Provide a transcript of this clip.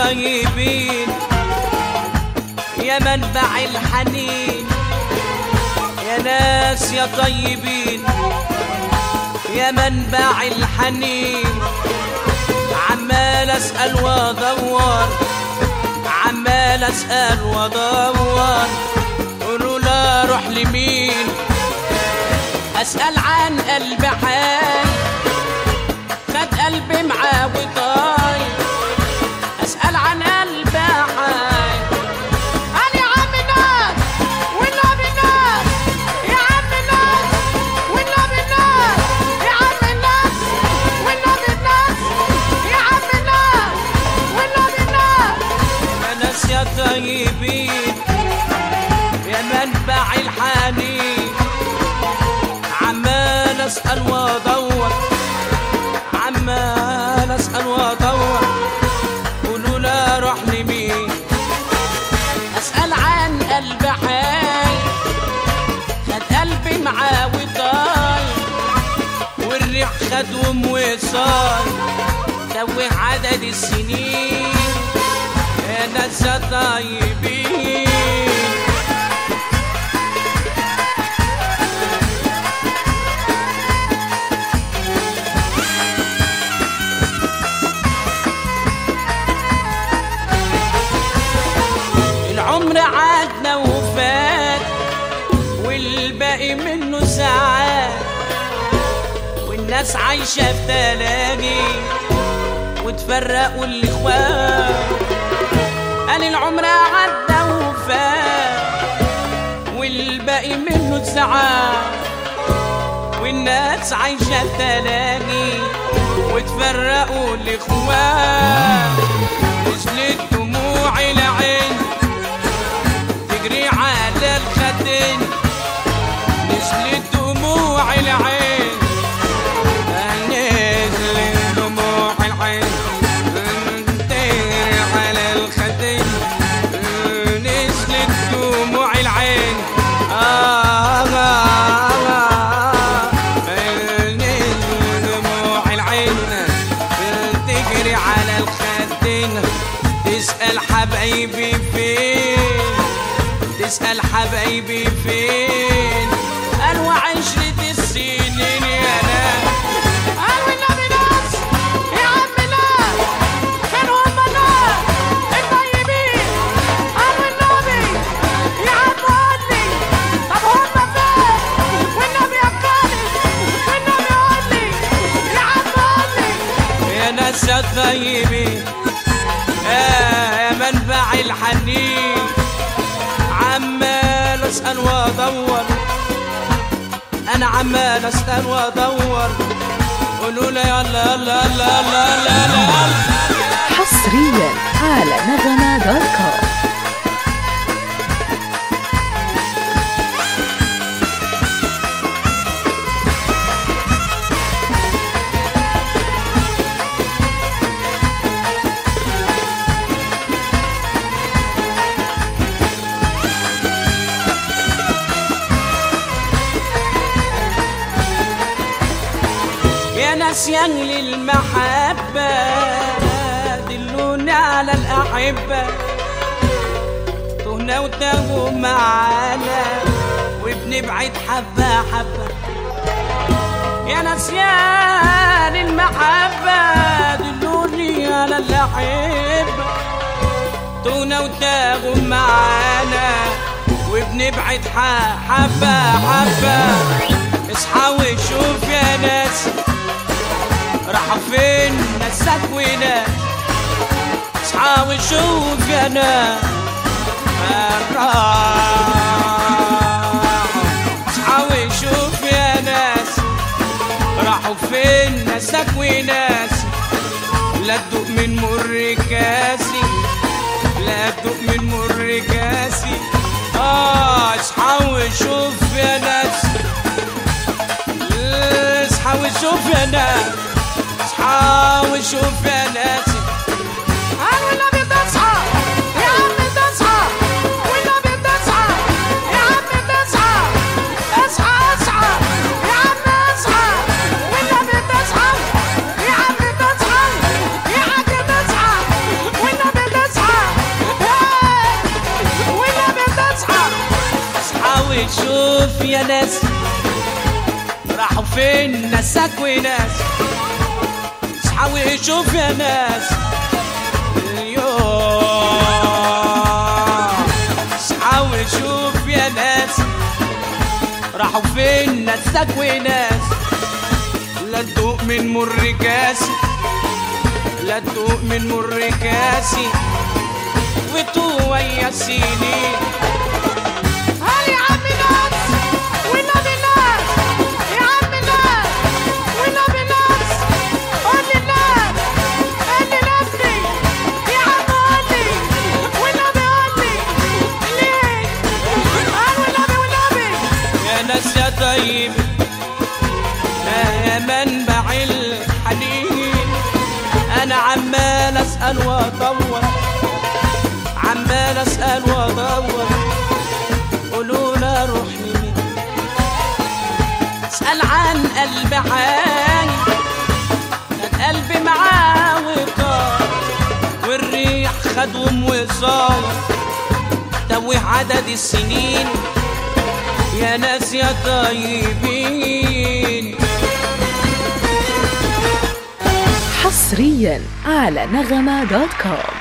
طيبين يا منبع الحنين يا ناس يا طيبين يا منبع الحنين عمال اسال وادور عمال اسال وادور قولوا لا اروح لمين اسال عن قلب حال خد قلبي معاه وطاي اسال عن قلب حال قال يا عم ناس والنبي ناس يا عم ناس والنبي ناس يا عم ناس والنبي ناس يا عم ناس والنبي ناس يا ناس يا طيبين يا منبع الحنين عمال اسال وادور عمال اسال وادور قولوا لا اروح لمين اسال عن قلب حي خد قلبي معاه وطاي والريح خدهم وصال توه عدد السنين يا ناس يا طيبين العمر عادنا وفات والباقي منه ساعات والناس عايشة في تلاقي وتفرقوا الإخوان قال العمر عدى وفات والباقي منه ساعات والناس عايشة في تلاقي وتفرقوا الإخوان نزلت دموع العين تجري على الخدين نزلت دموع العين نزلت دموع العين تجري على الخدين نزلت دموع العين آه آه آه نزلت دموع العين تجري على الخدين تسأل حبايبي فين تسأل حبايبي فين قال وعشرة السنين يا ناس قال والنبي ناس يا عم ناس فين هم ناس الطيبين قال والنبي يا عم قول لي طب هم فين والنبي يا خالد والنبي قول لي يا عم قول لي يا ناس يا طيبين يا يا منبع الحنين عمال اسال وادور انا عمال اسال وادور قولوا لي يلا يلا يلا يلا يلا يلا حصريا على نغمة دوت كوم يا نسيان للمحبة دلوني على الأحبة تهنا وتاهوا معانا وبنبعد حبة حبة يا نسيان المحبة دلوني على الأحبة تهنا وتاهوا معانا وبنبعد ح- حبة حبة اصحى وشوف يا ناس راحوا فين ناسك وناس اصحى وشوف يا ناس اصحى وشوف يا ناس راحوا فين ناسك وناس لا تدوق من مر كاسي لا تدوق من مر كاسي اه اصحى وشوف يا ناس اصحى وشوف يا ناس اصحى وشوف يا ناس قال والنبي تصحى يا عم تصحى والنبي تصحى يا عم تصحى اصحى اصحى يا عم اصحى والنبي تصحى يا عم تصحى يا عم تصحى والنبي ناس راحوا فين ناسك وناس اصحى وشوف يا ناس اليوم اصحى وشوف يا ناس راحوا فين ناسك وناس لا تدوق من مر كاسي لا تدوق من مر كاسي وتويا سنين هل يا عم ناس والنبي ناس يا عم ناس والنبي ناس قول لي ناس قول لي نفسي يا عم قول لي والنبي قول لي ليه قال والنبي والنبي يا ناس يا طيب يا منبع الحنين انا عمال اسال وادور عمال اسال وادور قولوا لي اروح لمين اسال عن قلبي عاي كان قلبي معاه وطار والريح خدهم وصار توه عدد السنين يا ناس يا طيبين حصريا على نغمة دوت كوم